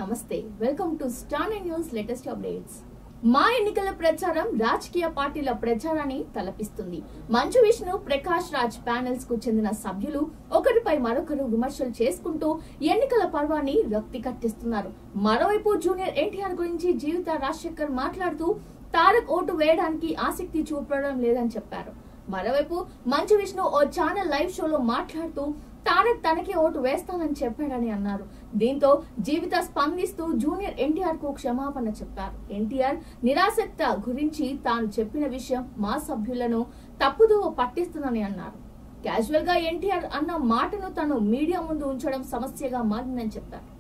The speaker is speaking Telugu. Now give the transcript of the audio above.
నమస్తే welcome to star news latest updates మా ఎన్నికల ప్రచారం రాజకీయ పార్టీల ప్రచారాన్ని తలపిస్తుంది మంచు విష్ణు ప్రకాష్ రాజ్ ప్యానెల్స్ కు చెందిన సభ్యులు ఒకరిపై మరొకరు విమర్శలు చేసుకుంటూ ఎన్నికల పర్వాన్ని రక్తి కట్టిస్తున్నారు మరోవైపు జూనియర్ ఎన్టీఆర్ గురించి జీవిత రాజశేఖర్ మాట్లాడుతూ తారక్ ఓటు వేయడానికి ఆసక్తి చూపడం లేదని చెప్పారు మరోవైపు మంచు విష్ణు ఓ ఛానల్ లైవ్ షోలో మాట్లాడుతూ తారక్ తనకి ఓటు వేస్తానని చెప్పాడని అన్నారు దీంతో జీవిత స్పందిస్తూ జూనియర్ ఎన్టీఆర్ కు క్షమాపణ చెప్పారు ఎన్టీఆర్ నిరాసక్త గురించి తాను చెప్పిన విషయం మా సభ్యులను తప్పుదో పట్టిస్తుందని అన్నారు క్యాజువల్ గా ఎన్టీఆర్ అన్న మాటను తను మీడియా ముందు ఉంచడం సమస్యగా మారిందని చెప్పారు